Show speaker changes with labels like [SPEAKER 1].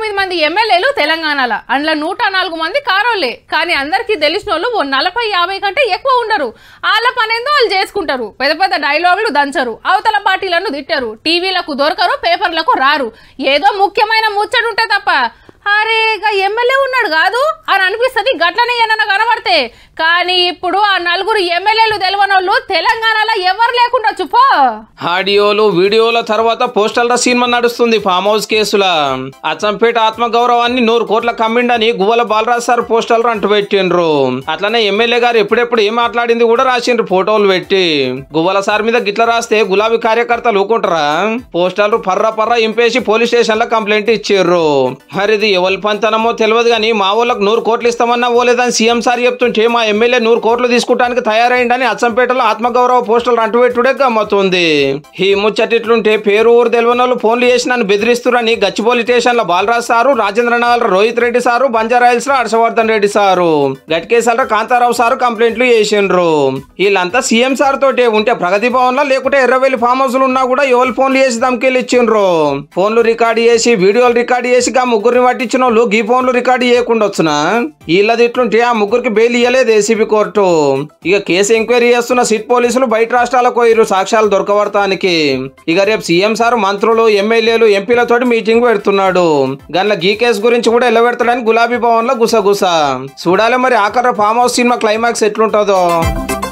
[SPEAKER 1] తొమ్మిది మంది ఎమ్మెల్యేలు తెలంగాణలో అందులో నూట నాలుగు మంది కారోళ్ళే కానీ అందరికీ తెలిసిన వాళ్ళు ఓ నలభై యాభై కంటే ఎక్కువ ఉండరు వాళ్ళ పనేందో వాళ్ళు చేసుకుంటారు పెద్ద పెద్ద డైలాగులు దంచరు అవతల పార్టీలను తిట్టారు టీవీలకు దొరకరు పేపర్లకు రారు ఏదో ముఖ్యమైన ముచ్చడు ఉంటే తప్ప అరే ఇక ఎమ్మెల్యే ఉన్నాడు కాదు అని అనిపిస్తుంది గట్లనే ఏమన్నా కనబడితే కానీ ఇప్పుడు ఆ నలుగురు ఎమ్మెల్యేలు తెలియనోళ్ళు తెలంగాణలో ఎవరు లేకుండా చుపో
[SPEAKER 2] ఆడియోలు వీడియోల తర్వాత పోస్టర్ల సినిమా నడుస్తుంది ఫామ్ హౌస్ కేసుల అచ్చంపేట ఆత్మగౌరవాన్ని నూరు కోట్ల కమ్మిండని గువ్వల బాలరాజ్ సార్ పోస్టర్లు అంటు పెట్టిండ్రు అట్లనే ఎమ్మెల్యే గారు ఎప్పుడెప్పుడు ఏం మాట్లాడింది కూడా రాసిండ్రు ఫోటోలు పెట్టి గువ్వల సార్ మీద గిట్ల రాస్తే గులాబీ కార్యకర్తలు ఊకుంటారా పోస్టర్లు పర్ర పర్ర ఇంపేసి పోలీస్ స్టేషన్ లో కంప్లైంట్ ఇచ్చిర్రు మరి ఇది ఎవరి పంతనమో తెలియదు కానీ మా వాళ్ళకి నూరు కోట్లు ఇస్తామన్నా పోలేదని సీఎం సార్ చెప్తుంటే మా ఎమ్మెల్యే నూరు కోట్లు తీసుకుంటానికి తయారైందని అచ్చంపేటలో ఆత్మగౌరవ పోస్టులు అంటుపెట్టుడే గమ్మతుంది ఈ ముచ్చటిట్లుంటే పేరు ఊరు తెలియని వాళ్ళు ఫోన్లు చేసి నన్ను బెదిరిస్తురని గచ్చిబౌలి స్టేషన్ లో బాలరాజ్ సారు రాజేంద్రనగర్ రోహిత్ రెడ్డి సారు బంజారాయిల్స్ లో హర్షవర్ధన్ రెడ్డి సారు గట్కేసల కాంతారావు సారు కంప్లైంట్లు చేసిండ్రు వీళ్ళంతా సీఎం సార్ తోటే ఉంటే ప్రగతి భవన్ లో లేకుంటే ఎర్రవెల్లి ఫామ్ హౌస్ ఉన్నా కూడా ఎవరు ఫోన్లు చేసి ధమ్కీలు ఇచ్చిండ్రు ఫోన్లు రికార్డ్ చేసి వీడియోలు రికార్డ్ చేసి గా ముగ్గురిని పట్టించిన వాళ్ళు గీ ఫోన్లు రికార్డ్ చేయకుండా వచ్చునా వీళ్ళది ఇట్లుంటే ఆ ముగ్గురికి బెయిల్ ఇయ్యలేదు ఏసీబీ కోర్టు ఇక కేసు ఎంక్వైరీ చేస్తున్న సిట్ పోలీసులు బయట రాష్ట్రాలకు పోయిరు సాక్ష్యాలు దొరకబడటానికి ఇక రేపు సీఎం సార్ మంత్రులు ఎమ్మెల్యేలు ఎంపీలతోటి మీటింగ్ పెడుతున్నాడు గన్ల గీ కేసు గురించి కూడా ఎల్లబెడతాడని గులాబీ భవన్ లో గుసగుస చూడాలి మరి ఆఖరి ఫామ్ హౌస్ సినిమా క్లైమాక్స్ ఎట్లుంటుందో